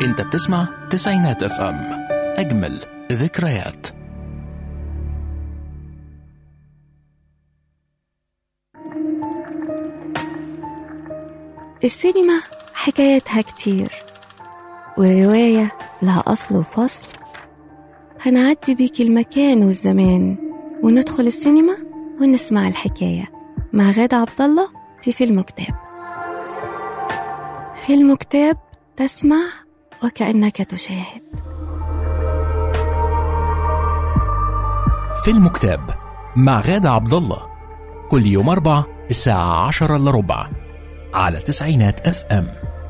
انت بتسمع تسعينات اف ام اجمل ذكريات السينما حكايتها كتير والرواية لها أصل وفصل هنعدي بيك المكان والزمان وندخل السينما ونسمع الحكاية مع غادة عبد الله في فيلم كتاب فيلم كتاب تسمع وكأنك تشاهد فيلم كتاب مع غادة عبد الله كل يوم أربع الساعة عشرة إلا ربع على تسعينات اف ام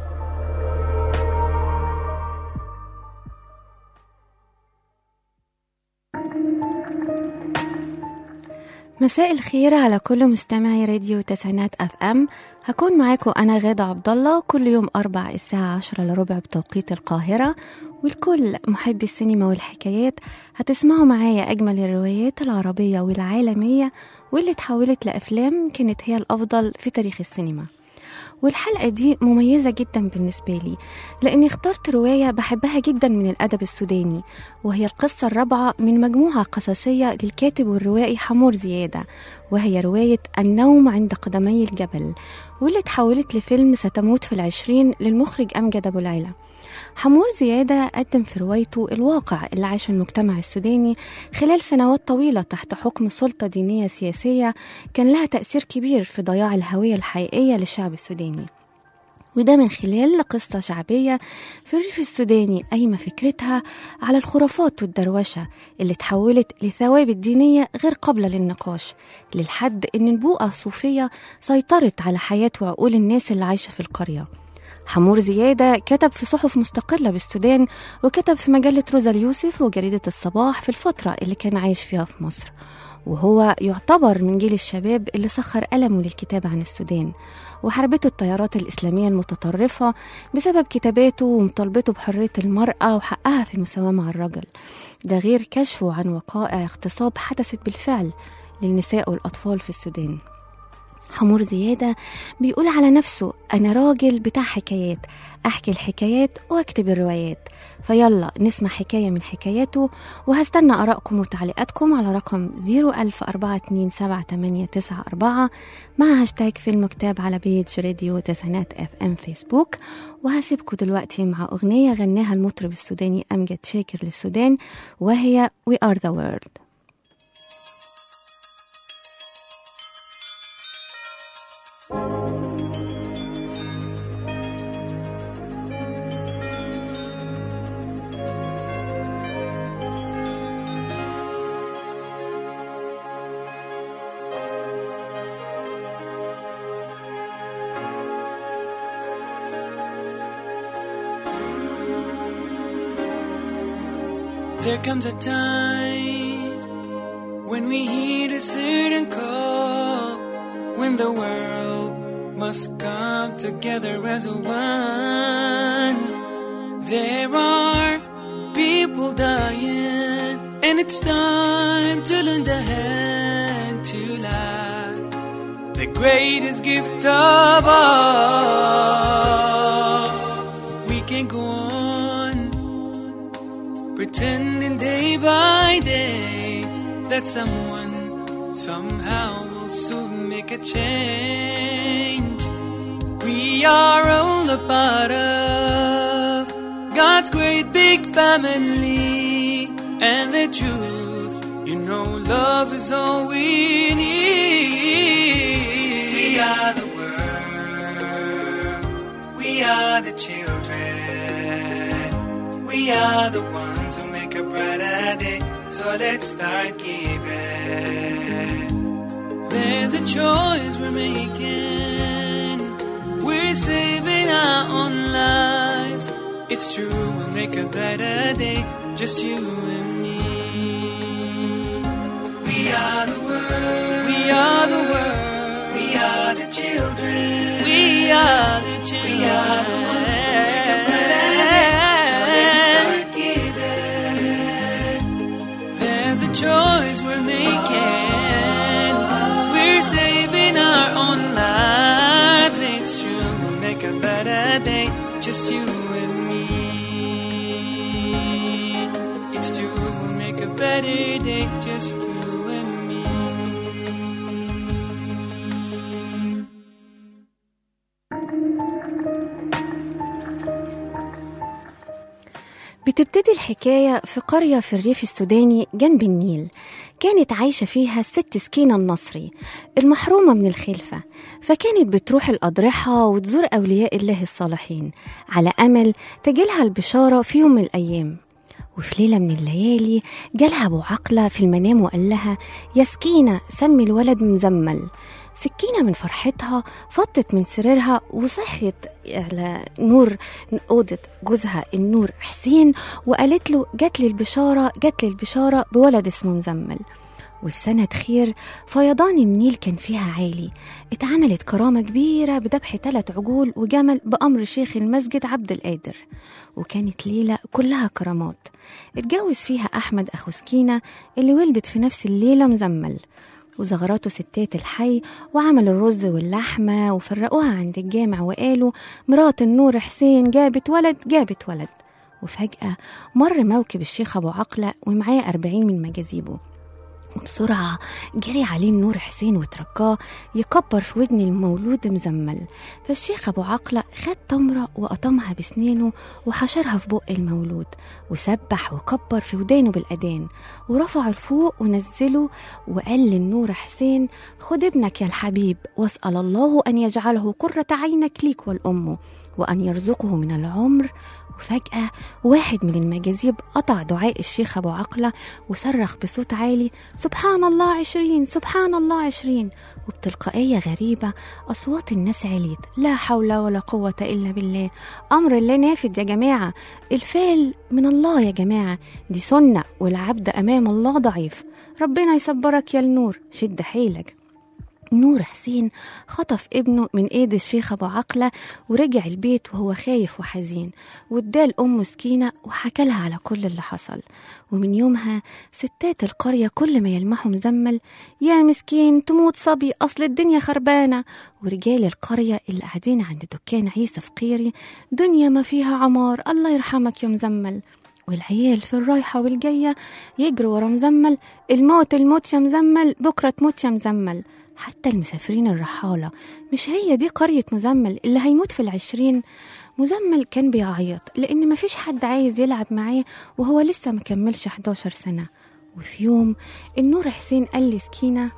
مساء الخير على كل مستمعي راديو تسعينات اف ام هكون معاكم انا غادة عبد الله كل يوم اربع الساعة عشرة لربع بتوقيت القاهرة والكل محبي السينما والحكايات هتسمعوا معايا اجمل الروايات العربية والعالمية واللي اتحولت لافلام كانت هي الافضل في تاريخ السينما والحلقة دي مميزة جدا بالنسبة لي لأني اخترت رواية بحبها جدا من الأدب السوداني وهي القصة الرابعة من مجموعة قصصية للكاتب والروائي حمور زيادة وهي رواية النوم عند قدمي الجبل واللي اتحولت لفيلم ستموت في العشرين للمخرج أمجد أبو العلا حمور زيادة قدم في روايته الواقع اللي عاشه المجتمع السوداني خلال سنوات طويلة تحت حكم سلطة دينية سياسية كان لها تأثير كبير في ضياع الهوية الحقيقية للشعب السوداني وده من خلال قصة شعبية في الريف السوداني قايمة فكرتها على الخرافات والدروشة اللي تحولت لثوابت دينية غير قابلة للنقاش للحد إن البوءة الصوفية سيطرت على حياة وعقول الناس اللي عايشة في القرية حمور زيادة كتب في صحف مستقلة بالسودان وكتب في مجلة روزا اليوسف وجريدة الصباح في الفترة اللي كان عايش فيها في مصر وهو يعتبر من جيل الشباب اللي سخر قلمه للكتاب عن السودان وحاربته التيارات الإسلامية المتطرفة بسبب كتاباته ومطالبته بحرية المرأة وحقها في المساواة مع الرجل ده غير كشفه عن وقائع اغتصاب حدثت بالفعل للنساء والأطفال في السودان حمور زيادة بيقول على نفسه أنا راجل بتاع حكايات أحكي الحكايات وأكتب الروايات فيلا نسمع حكاية من حكاياته وهستنى آرائكم وتعليقاتكم على رقم 010427894 مع هاشتاج فيلم كتاب على بيج راديو تسعينات اف ام فيسبوك وهسيبكم دلوقتي مع أغنية غناها المطرب السوداني أمجد شاكر للسودان وهي We Are The World There comes a time when we hear a certain call, when the world must come together as a one. There are people dying, and it's time to lend a hand to life, the greatest gift of all. We can go on pretending day by day that someone somehow will soon make a change. We are all a part of God's great big family, and the truth, you know, love is all we need. We are the world, we are the children, we are the ones who make a brighter day. So let's start giving. There's a choice we're making. We're saving our own lives. It's true, we'll make a better day. Just you and me. We are the world. We are the world. We are the children. We are the children. We are the ones who make a better day. So let's start giving. There's a choice we're making. We're saving our own lives. It's true, we'll make a better day. just you and me. It's true, we'll make a better day, just you and me. بتبتدي الحكاية في قرية في الريف السوداني جنب النيل كانت عايشة فيها الست سكينة النصري المحرومة من الخلفة فكانت بتروح الأضرحة وتزور أولياء الله الصالحين على أمل تجيلها البشارة في يوم من الأيام وفي ليلة من الليالي جالها أبو عقلة في المنام وقال لها يا سكينة سمي الولد مزمل سكينة من فرحتها فطت من سريرها وصحيت على نور أوضة جوزها النور حسين وقالت له جات لي البشارة جات لي البشارة بولد اسمه مزمل وفي سنة خير فيضان النيل كان فيها عالي اتعملت كرامة كبيرة بذبح ثلاث عجول وجمل بأمر شيخ المسجد عبد القادر وكانت ليلة كلها كرامات اتجوز فيها أحمد أخو سكينة اللي ولدت في نفس الليلة مزمل وزغرته ستات الحي وعملوا الرز واللحمة وفرقوها عند الجامع وقالوا مرات النور حسين جابت ولد جابت ولد وفجأة مر موكب الشيخ أبو عقلة ومعاه أربعين من مجاذيبه وبسرعة جري عليه النور حسين وتركاه يكبر في ودن المولود مزمل فالشيخ أبو عقلة خد تمرة وقطمها بسنانه وحشرها في بق المولود وسبح وكبر في ودانه بالأذان ورفعه لفوق ونزله وقال للنور حسين خد ابنك يا الحبيب واسأل الله أن يجعله قرة عينك ليك والأم وأن يرزقه من العمر وفجأة واحد من المجاذيب قطع دعاء الشيخ أبو عقلة وصرخ بصوت عالي سبحان الله عشرين سبحان الله عشرين وبتلقائية غريبة أصوات الناس عليت لا حول ولا قوة إلا بالله أمر الله نافذ يا جماعة الفعل من الله يا جماعة دي سنة والعبد أمام الله ضعيف ربنا يصبرك يا النور شد حيلك نور حسين خطف ابنه من ايد الشيخ ابو عقله ورجع البيت وهو خايف وحزين واداه لامه سكينه وحكى لها على كل اللي حصل ومن يومها ستات القريه كل ما يلمحوا مزمل يا مسكين تموت صبي اصل الدنيا خربانه ورجال القريه اللي قاعدين عند دكان عيسى فقيري دنيا ما فيها عمار الله يرحمك يا مزمل والعيال في الرايحة والجاية يجروا ورا مزمل الموت الموت يا مزمل بكرة تموت يا مزمل حتى المسافرين الرحالة مش هي دي قرية مزمل اللي هيموت في العشرين مزمل كان بيعيط لأن مفيش حد عايز يلعب معاه وهو لسه مكملش 11 سنة وفي يوم النور حسين قال لسكينة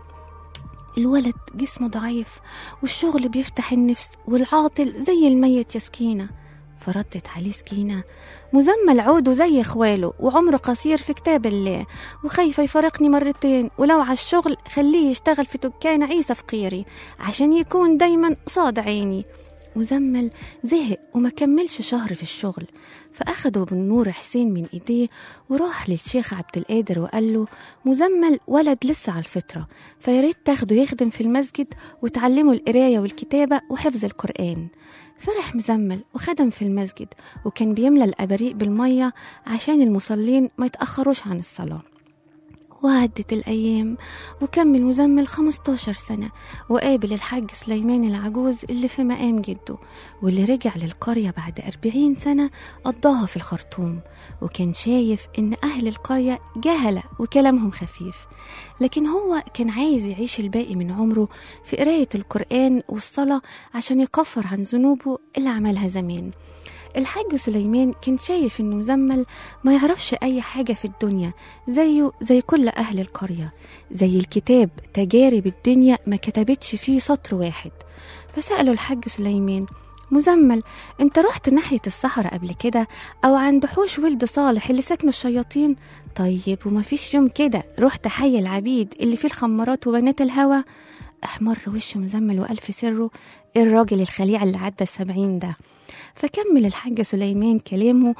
الولد جسمه ضعيف والشغل بيفتح النفس والعاطل زي الميت يا سكينة فردت عليه سكينة مزمل عوده زي اخواله وعمره قصير في كتاب الله وخايفة يفارقني مرتين ولو على الشغل خليه يشتغل في دكان عيسى فقيري عشان يكون دايما صاد عيني مزمل زهق وما كملش شهر في الشغل فأخده بالنور حسين من إيديه وراح للشيخ عبد القادر وقال له مزمل ولد لسه على الفطرة فياريت تاخده يخدم في المسجد وتعلمه القراية والكتابة وحفظ القرآن فرح مزمل وخدم في المسجد وكان بيملى الأباريق بالمية عشان المصلين ما يتأخروش عن الصلاة وعدت الأيام وكمل مزمل 15 سنة وقابل الحاج سليمان العجوز اللي في مقام جده واللي رجع للقرية بعد 40 سنة قضاها في الخرطوم وكان شايف إن أهل القرية جهلة وكلامهم خفيف لكن هو كان عايز يعيش الباقي من عمره في قراية القرآن والصلاة عشان يكفر عن ذنوبه اللي عملها زمان الحاج سليمان كان شايف انه مزمل ما يعرفش اي حاجة في الدنيا زيه زي كل اهل القرية زي الكتاب تجارب الدنيا ما كتبتش فيه سطر واحد فسأله الحاج سليمان مزمل انت رحت ناحية الصحراء قبل كده او عند حوش ولد صالح اللي ساكنوا الشياطين طيب وما فيش يوم كده رحت حي العبيد اللي فيه الخمارات وبنات الهوى احمر وش مزمل وقال في سره ايه الراجل الخليع اللي عدى السبعين ده فكمل الحاج سليمان كلامه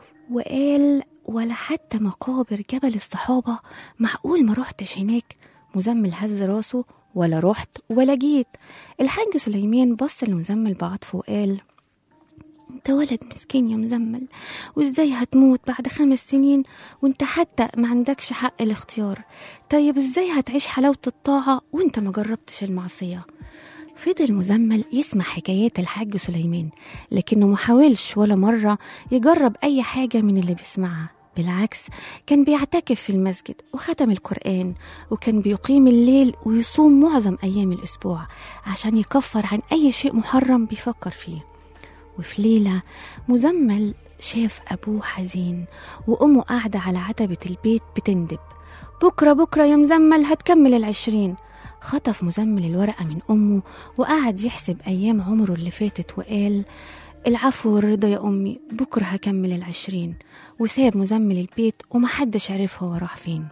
وقال ولا حتى مقابر جبل الصحابة معقول ما رحتش هناك مزمل هز راسه ولا رحت ولا جيت الحاج سليمان بص لمزمل بعطف وقال انت ولد مسكين يا مزمل وازاي هتموت بعد خمس سنين وانت حتى ما عندكش حق الاختيار طيب ازاي هتعيش حلاوة الطاعة وانت ما جربتش المعصية فضل مزمل يسمع حكايات الحاج سليمان لكنه محاولش ولا مرة يجرب أي حاجة من اللي بيسمعها بالعكس كان بيعتكف في المسجد وختم القرآن وكان بيقيم الليل ويصوم معظم أيام الأسبوع عشان يكفر عن أي شيء محرم بيفكر فيه وفي ليلة مزمل شاف أبوه حزين وأمه قاعدة على عتبة البيت بتندب بكرة بكرة يا مزمل هتكمل العشرين خطف مزمل الورقة من أمه وقعد يحسب أيام عمره اللي فاتت وقال العفو والرضا يا أمي بكرة هكمل العشرين وساب مزمل البيت ومحدش عرف هو راح فين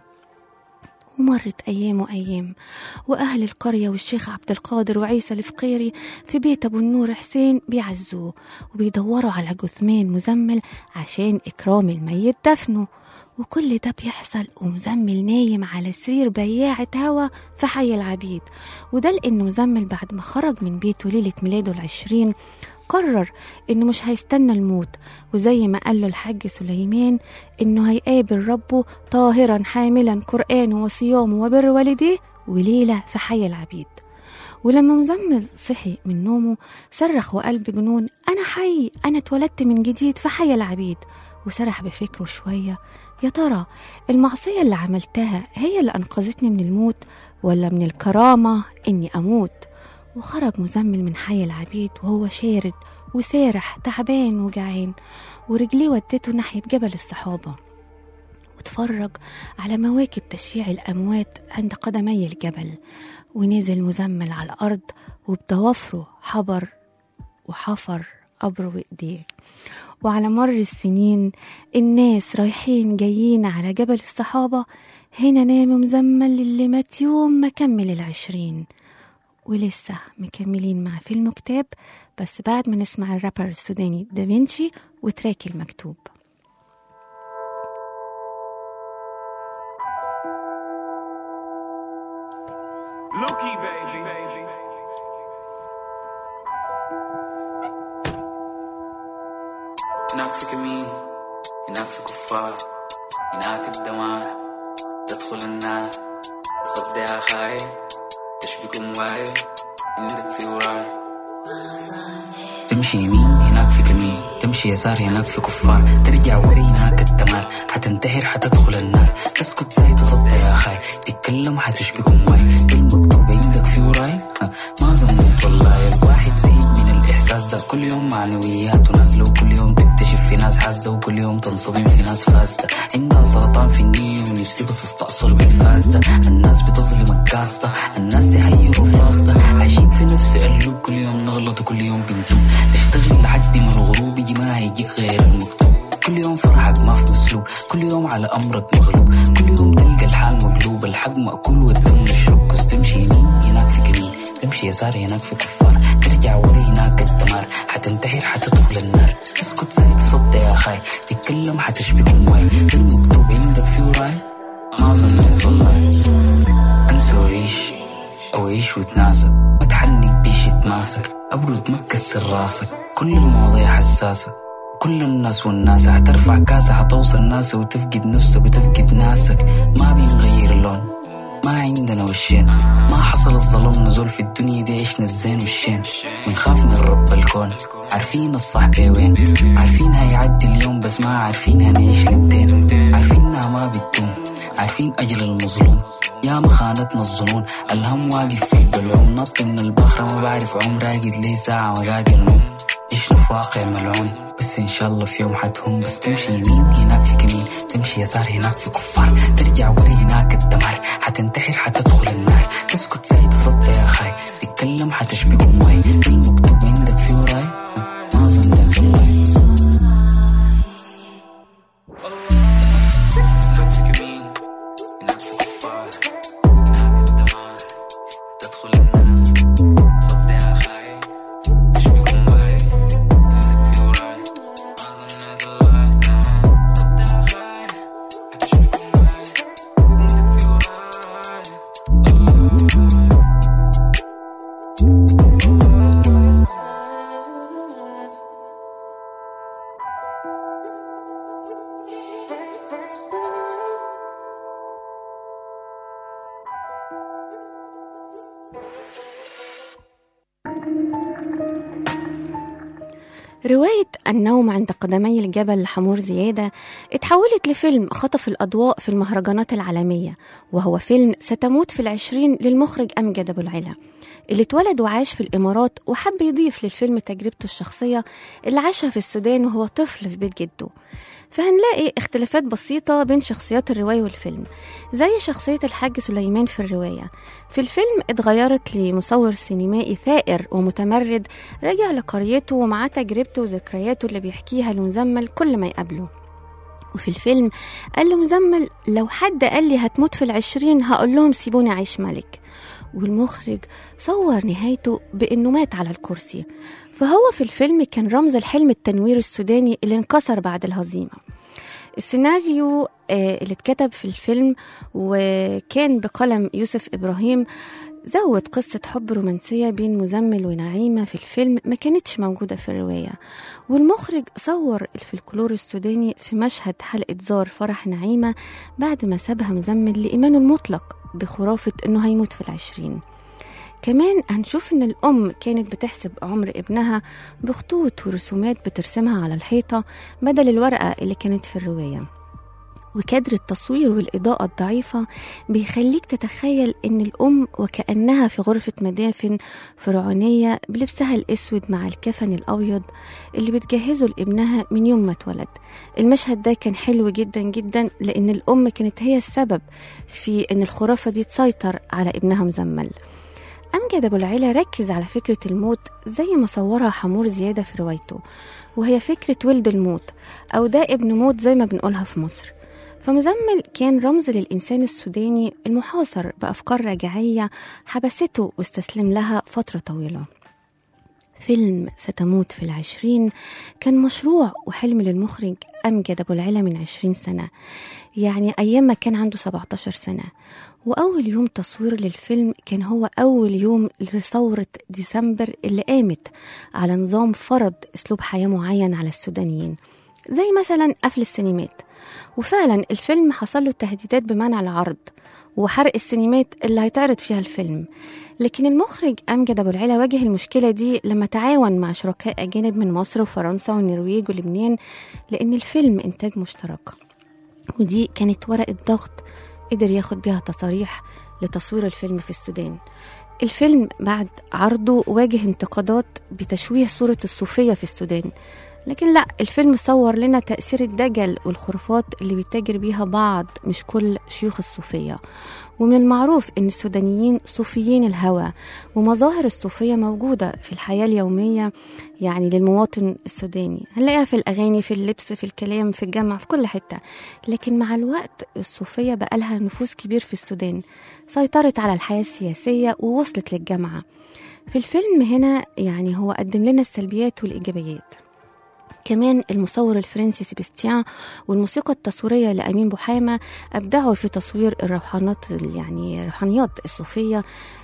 ومرت أيام وأيام وأهل القرية والشيخ عبد القادر وعيسى الفقيري في بيت أبو النور حسين بيعزوه وبيدوروا على جثمان مزمل عشان إكرام الميت دفنه وكل ده بيحصل ومزمل نايم على سرير بياعة هوا في حي العبيد وده لأن مزمل بعد ما خرج من بيته ليلة ميلاده العشرين قرر إنه مش هيستنى الموت وزي ما قال له الحاج سليمان إنه هيقابل ربه طاهرا حاملا قرآنه وصيامه وبر والديه وليلة في حي العبيد ولما مزمل صحي من نومه صرخ وقال بجنون أنا حي أنا اتولدت من جديد في حي العبيد وسرح بفكره شوية يا ترى المعصية اللي عملتها هي اللي أنقذتني من الموت ولا من الكرامة إني أموت وخرج مزمل من حي العبيد وهو شارد وسارح تعبان وجعان ورجليه ودته ناحية جبل الصحابة واتفرج على مواكب تشييع الأموات عند قدمي الجبل ونزل مزمل على الأرض وبضوافره حبر وحفر قبره بإيديه وعلى مر السنين الناس رايحين جايين على جبل الصحابة هنا نام مزمل اللي مات يوم ما كمل العشرين ولسه مكملين مع فيلم كتاب بس بعد ما نسمع الرابر السوداني دافنشي وتراكي المكتوب Loki, baby. هناك في كمين هناك في كفار هناك الدمار تدخل النار صد يا خاي تشبكم واي عندك في وراي تمشي يمين هناك في كمين تمشي يسار هناك في كفار ترجع وري هناك الدمار حتنتحر حتدخل النار تسكت زي تصدى يا خاي تتكلم حتشبكم واي المكتوب عندك في وراي ها، ما ظنيت والله الواحد زهق من الاحساس ده كل يوم معنويات ونازله وكل يوم تكتشف في ناس حاسده وكل يوم تنصدم في ناس فاسده عندها سرطان في النية ونفسي بس استأصل بالفاس ده الناس بتظلمك قاسده الناس يحيروا الراس ده عايشين في نفس قلوب كل يوم نغلط وكل يوم بنتوب نشتغل لحد ما الغروب يجي ما هيجيك غير المكتوب كل يوم فرحك ما في مسلوب كل يوم على امرك مغلوب كل يوم تلقى الحال مقلوب الحق مأكول والدم مشروب بس تمشي يمين هناك في كمين تمشي يسار هناك في كفار ترجع وري هناك الدمار حتنتحر حتدخل النار تسكت زي تصدى يا خاي تتكلم حتشبك الماي المكتوب عندك في وراي ما ظنيت والله انسى وعيش او عيش وتناسى ما تحنك بيش يتماسك ابرد ما تكسر راسك كل المواضيع حساسه كل الناس والناس حترفع كاسة حتوصل ناسة وتفقد نفسك وتفقد ناسك ما بنغير اللون ما عندنا وشين ما حصل الظلم نزول في الدنيا دي عشنا الزين والشين بنخاف من رب الكون عارفين الصح بي وين عارفين هيعدي اليوم بس ما عارفين هنعيش لمتين عارفينها ما بتدوم عارفين أجل المظلوم يا ما خانتنا الظنون الهم واقف في البلعوم نط من البحر ما بعرف عم راقد لي ساعة ما قادر نوم عشنا في واقع ملعون بس ان شاء الله في يوم حتهم بس تمشي يمين هناك في كمين تمشي يسار هناك في كفار ترجع وري هناك الدمار حتنتحر حتدخل النار تسكت زي تصدى يا خاي تتكلم حتشبك ماي المكتوب عندك في وراي ما ظنيت والله هناك في كمين هناك في كفار هناك الدمار تدخل النار صدى يا خاي تشبك ماي عندك في وراي ما ظنيت والله صدى يا خاي حتشبك ماي عندك في وراي رواية النوم عند قدمي الجبل لحمور زيادة اتحولت لفيلم خطف الأضواء في المهرجانات العالمية وهو فيلم ستموت في العشرين للمخرج أمجد أبو العلا اللي اتولد وعاش في الإمارات وحب يضيف للفيلم تجربته الشخصية اللي عاشها في السودان وهو طفل في بيت جده فهنلاقي اختلافات بسيطة بين شخصيات الرواية والفيلم زي شخصية الحاج سليمان في الرواية في الفيلم اتغيرت لمصور سينمائي ثائر ومتمرد رجع لقريته ومعاه تجربته وذكرياته اللي بيحكيها لمزمل كل ما يقابله وفي الفيلم قال لمزمل لو حد قال لي هتموت في العشرين هقول لهم سيبوني أعيش ملك والمخرج صور نهايته بأنه مات على الكرسي فهو في الفيلم كان رمز الحلم التنوير السوداني اللي انكسر بعد الهزيمة السيناريو آه، اللي اتكتب في الفيلم وكان بقلم يوسف إبراهيم زود قصة حب رومانسية بين مزمل ونعيمة في الفيلم ما كانتش موجودة في الرواية والمخرج صور الفلكلور السوداني في مشهد حلقة زار فرح نعيمة بعد ما سابها مزمل لإيمانه المطلق بخرافة إنه هيموت في العشرين كمان هنشوف إن الأم كانت بتحسب عمر ابنها بخطوط ورسومات بترسمها على الحيطة بدل الورقة اللي كانت في الرواية وكادر التصوير والإضاءة الضعيفة بيخليك تتخيل إن الأم وكأنها في غرفة مدافن فرعونية بلبسها الأسود مع الكفن الأبيض اللي بتجهزه لابنها من يوم ما اتولد المشهد ده كان حلو جدا جدا لأن الأم كانت هي السبب في إن الخرافة دي تسيطر على ابنها مزمل أمجد أبو العلا ركز على فكرة الموت زي ما صورها حمور زيادة في روايته وهي فكرة ولد الموت أو ده ابن موت زي ما بنقولها في مصر فمزمل كان رمز للإنسان السوداني المحاصر بأفكار رجعية حبسته واستسلم لها فترة طويلة فيلم ستموت في العشرين كان مشروع وحلم للمخرج أمجد أبو العلا من عشرين سنة يعني أيام ما كان عنده 17 سنة وأول يوم تصوير للفيلم كان هو أول يوم لثورة ديسمبر اللي قامت على نظام فرض أسلوب حياة معين على السودانيين زي مثلا قفل السينمات وفعلا الفيلم حصل له تهديدات بمنع العرض وحرق السينمات اللي هيتعرض فيها الفيلم لكن المخرج أمجد أبو العلا واجه المشكلة دي لما تعاون مع شركاء أجانب من مصر وفرنسا والنرويج ولبنان لأن الفيلم إنتاج مشترك ودي كانت ورقة ضغط قدر ياخد بيها تصاريح لتصوير الفيلم في السودان الفيلم بعد عرضه واجه انتقادات بتشويه صورة الصوفية في السودان لكن لا الفيلم صور لنا تأثير الدجل والخرافات اللي بيتاجر بيها بعض مش كل شيوخ الصوفية ومن المعروف ان السودانيين صوفيين الهوى ومظاهر الصوفية موجودة في الحياة اليومية يعني للمواطن السوداني هنلاقيها في الأغاني في اللبس في الكلام في الجامعة في كل حتة لكن مع الوقت الصوفية بقى لها نفوذ كبير في السودان سيطرت على الحياة السياسية ووصلت للجامعة في الفيلم هنا يعني هو قدم لنا السلبيات والإيجابيات كمان المصور الفرنسي سيبستيان والموسيقى التصويرية لأمين بوحامة أبدعوا في تصوير الروحانات يعني الروحانيات الصوفية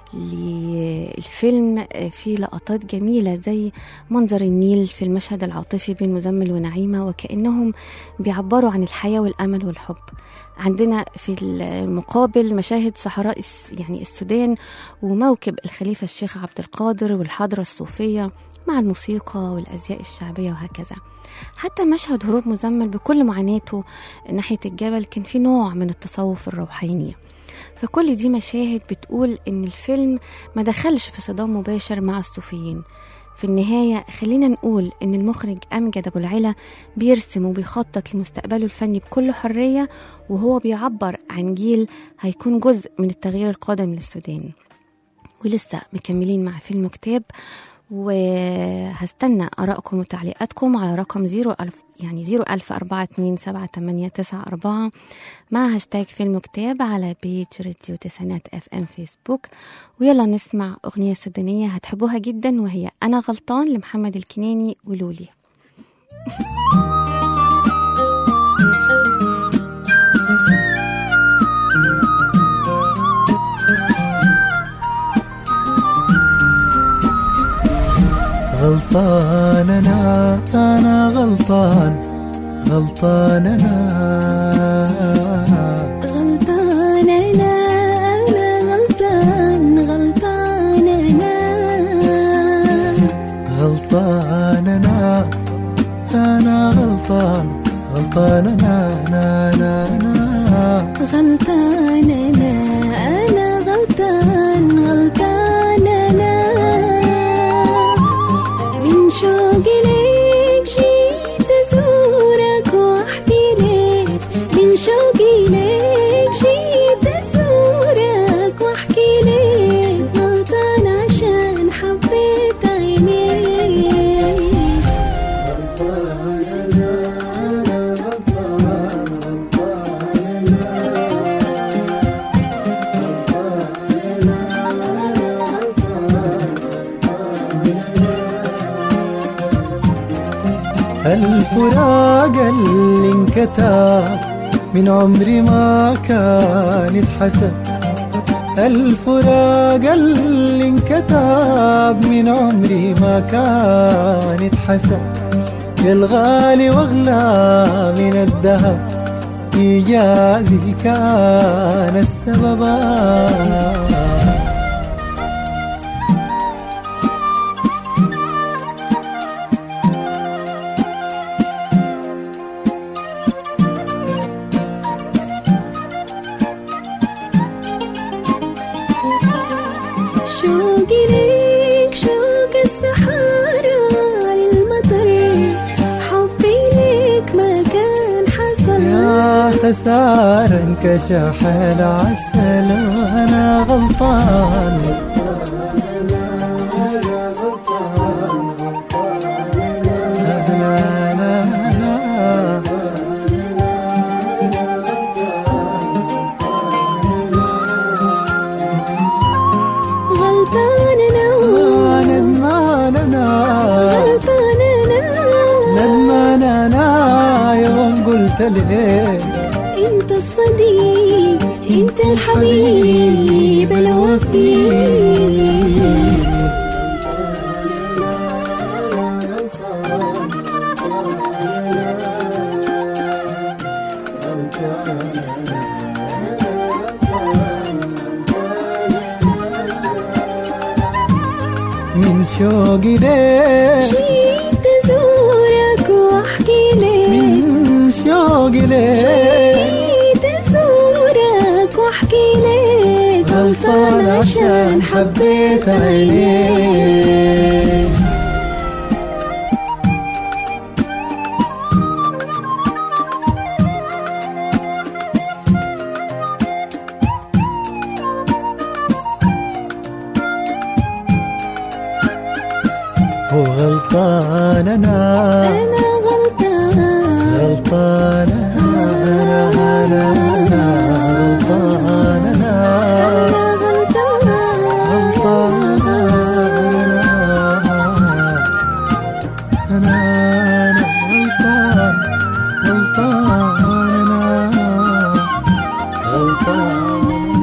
للفيلم في لقطات جميلة زي منظر النيل في المشهد العاطفي بين مزمل ونعيمة وكأنهم بيعبروا عن الحياة والأمل والحب عندنا في المقابل مشاهد صحراء الس- يعني السودان وموكب الخليفة الشيخ عبد القادر والحضرة الصوفية مع الموسيقى والأزياء الشعبية وهكذا حتى مشهد هروب مزمل بكل معاناته ناحية الجبل كان في نوع من التصوف الروحاني فكل دي مشاهد بتقول إن الفيلم ما دخلش في صدام مباشر مع الصوفيين في النهاية خلينا نقول إن المخرج أمجد أبو العلا بيرسم وبيخطط لمستقبله الفني بكل حرية وهو بيعبر عن جيل هيكون جزء من التغيير القادم للسودان ولسه مكملين مع فيلم كتاب وهستنى آرائكم وتعليقاتكم على رقم زيرو ألف يعني زيرو ألف أربعة اتنين سبعة تمانية تسعة أربعة مع هاشتاج فيلم كتاب على بيج راديو تسعينات اف ام فيسبوك ويلا نسمع أغنية سودانية هتحبوها جدا وهي أنا غلطان لمحمد الكناني ولولي غلطان انا انا غلطان غلطان انا غلطان أنا أنا غلطان غلطان أنا غلطان انا أنا غلطان غلطان أنا أنا أنا, أنا غلطان أنا أنا غلطان غلطان أنا من شوقي ليك جيت أزورك وأحكي لك من شوقي ليك جيت أزورك وأحكي لك غلطان عشان حبيت عينيك الفراق اللي انكتب من عمري ما كان اتحسب الفراق اللي انكتب من عمري ما كان اتحسب الغالي واغلى من الذهب إيجازي كان السبب شوقي ليك شوق السحارة للمطر حبي ليك ما كان حصل يا خسارة انكشح العسل وانا غلطان أنا أنا أنا غلطان أنا ندمان أنا غلطان أنا ندمان أنا يوم قلت لك أنت الصديق أنت الحبيب الوفي من شوقي ليك جيت أزورك وأحكي لك من شوقي ليك جيت أزورك وأحكي لك غلطان عشان حبيت عينيك وغلطان انا أنا غلطان غلطان انا انا انا غلطان انا أنا غلطان غلطان انا انا انا غلطان غلطان انا غلطان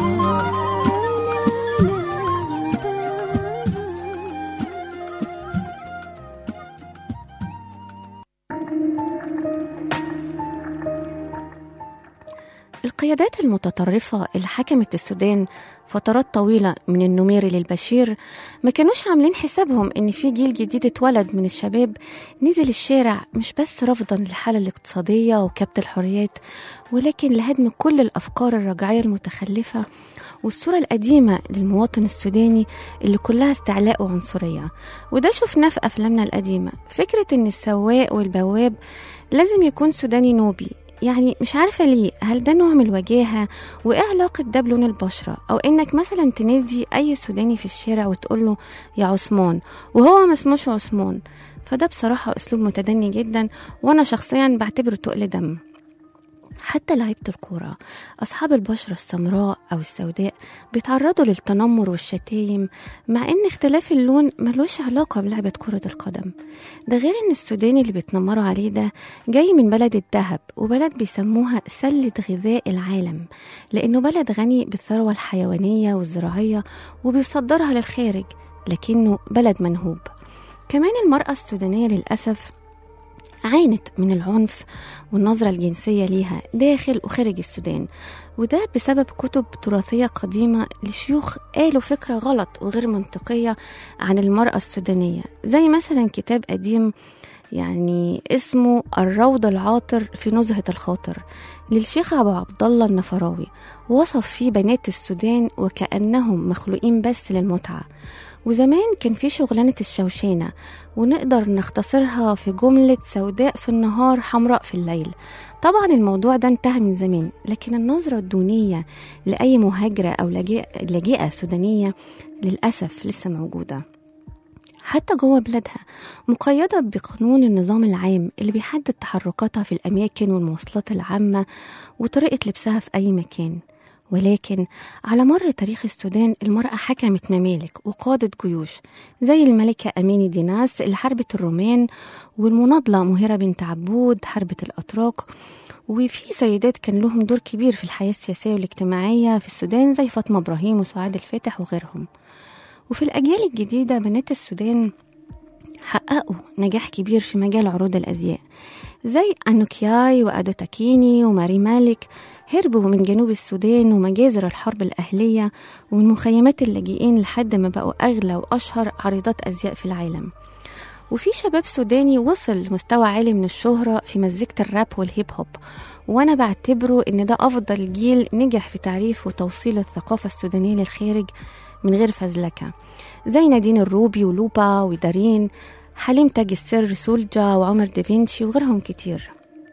القيادات المتطرفة اللي حكمت السودان فترات طويلة من النميري للبشير ما كانوش عاملين حسابهم إن في جيل جديد اتولد من الشباب نزل الشارع مش بس رفضا للحالة الاقتصادية وكبت الحريات ولكن لهدم كل الأفكار الرجعية المتخلفة والصورة القديمة للمواطن السوداني اللي كلها استعلاء وعنصرية وده شفناه في أفلامنا القديمة فكرة إن السواق والبواب لازم يكون سوداني نوبي يعني مش عارفة ليه هل ده نوع من الوجاهة وإيه علاقة ده بلون البشرة أو إنك مثلا تنادي أي سوداني في الشارع وتقوله يا عثمان وهو ما اسموش عثمان فده بصراحة أسلوب متدني جدا وأنا شخصيا بعتبره تقل دم حتى لعيبة الكورة أصحاب البشرة السمراء أو السوداء بيتعرضوا للتنمر والشتايم مع إن اختلاف اللون ملوش علاقة بلعبة كرة القدم ده غير إن السوداني اللي بيتنمروا عليه ده جاي من بلد الذهب وبلد بيسموها سلة غذاء العالم لأنه بلد غني بالثروة الحيوانية والزراعية وبيصدرها للخارج لكنه بلد منهوب كمان المرأة السودانية للأسف عانت من العنف والنظرة الجنسية ليها داخل وخارج السودان وده بسبب كتب تراثية قديمة لشيوخ قالوا فكرة غلط وغير منطقية عن المرأة السودانية زي مثلا كتاب قديم يعني اسمه الروض العاطر في نزهة الخاطر للشيخ أبو عبد الله النفراوي وصف فيه بنات السودان وكأنهم مخلوقين بس للمتعة وزمان كان في شغلانة الشوشانة ونقدر نختصرها في جملة سوداء في النهار حمراء في الليل طبعا الموضوع ده انتهى من زمان لكن النظرة الدونية لأي مهاجرة أو لاجئ- لاجئة سودانية للأسف لسه موجودة حتى جوه بلادها مقيدة بقانون النظام العام اللي بيحدد تحركاتها في الأماكن والمواصلات العامة وطريقة لبسها في أي مكان ولكن على مر تاريخ السودان المرأة حكمت ممالك وقادت جيوش زي الملكة أميني ديناس اللي حاربت الرومان والمناضلة مهرة بنت عبود حاربت الأتراك وفي سيدات كان لهم دور كبير في الحياة السياسية والاجتماعية في السودان زي فاطمة إبراهيم وسعاد الفاتح وغيرهم وفي الأجيال الجديدة بنات السودان حققوا نجاح كبير في مجال عروض الأزياء زي أنوكياي وأدوتاكيني وماري مالك هربوا من جنوب السودان ومجازر الحرب الأهلية ومن مخيمات اللاجئين لحد ما بقوا أغلى وأشهر عريضات أزياء في العالم وفي شباب سوداني وصل لمستوى عالي من الشهرة في مزيكة الراب والهيب هوب وأنا بعتبره إن ده أفضل جيل نجح في تعريف وتوصيل الثقافة السودانية للخارج من غير فزلكة زي نادين الروبي ولوبا ودارين حليم تاج السر سولجا وعمر دافنشي وغيرهم كتير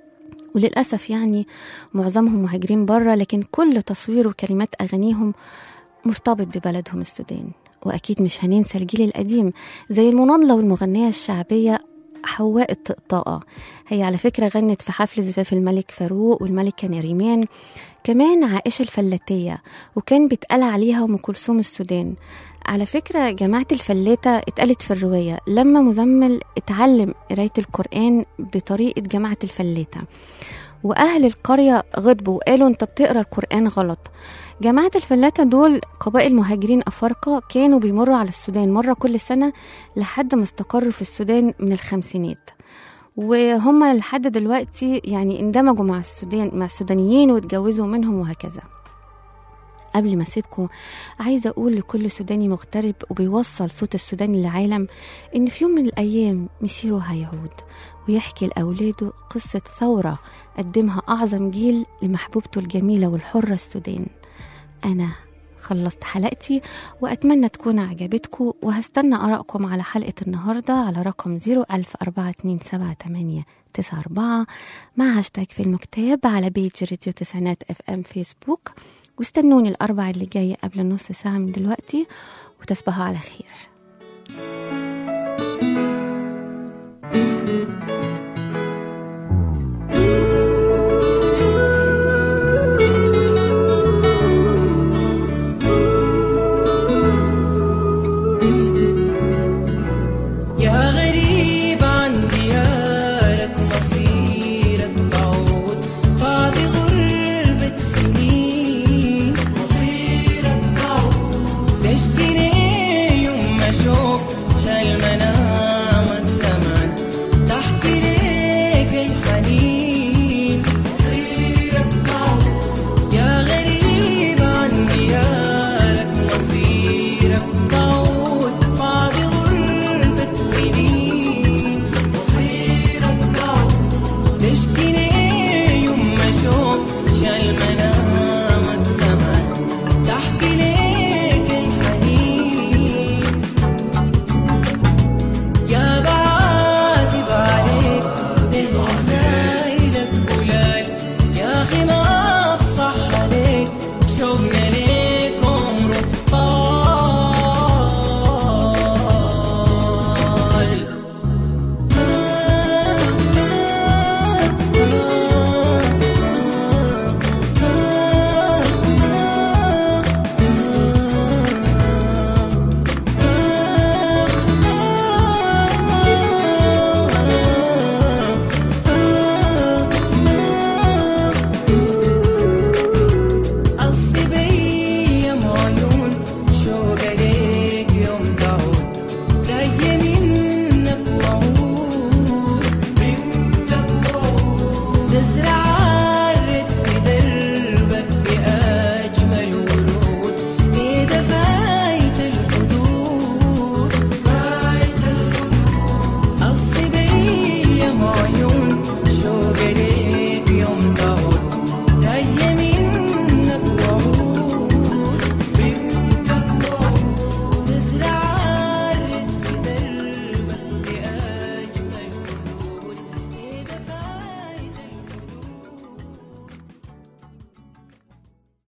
وللأسف يعني معظمهم مهاجرين برا لكن كل تصوير وكلمات أغانيهم مرتبط ببلدهم السودان وأكيد مش هننسى الجيل القديم زي المناضلة والمغنية الشعبية حواء الطقطاقة هي على فكرة غنت في حفل زفاف الملك فاروق والملكة نريمان كمان عائشة الفلاتية وكان بيتقال عليها أم كلثوم السودان على فكرة جماعة الفلاتة اتقالت في الرواية لما مزمل اتعلم قراية القرآن بطريقة جماعة الفلاتة وأهل القرية غضبوا وقالوا أنت بتقرأ القرآن غلط جماعة الفلاتة دول قبائل مهاجرين أفارقة كانوا بيمروا على السودان مرة كل سنة لحد ما استقروا في السودان من الخمسينات وهم لحد دلوقتي يعني اندمجوا مع السودان مع السودانيين واتجوزوا منهم وهكذا قبل ما اسيبكم عايزه اقول لكل سوداني مغترب وبيوصل صوت السودان للعالم ان في يوم من الايام مسيره هيعود ويحكي لاولاده قصه ثوره قدمها اعظم جيل لمحبوبته الجميله والحره السودان انا خلصت حلقتي وأتمنى تكون عجبتكم وهستنى آرائكم على حلقة النهاردة على رقم 014278994 مع هاشتاج في المكتاب على بيج راديو تسعينات اف ام فيسبوك واستنوني الأربع اللي جاية قبل نص ساعة من دلوقتي وتصبحوا على خير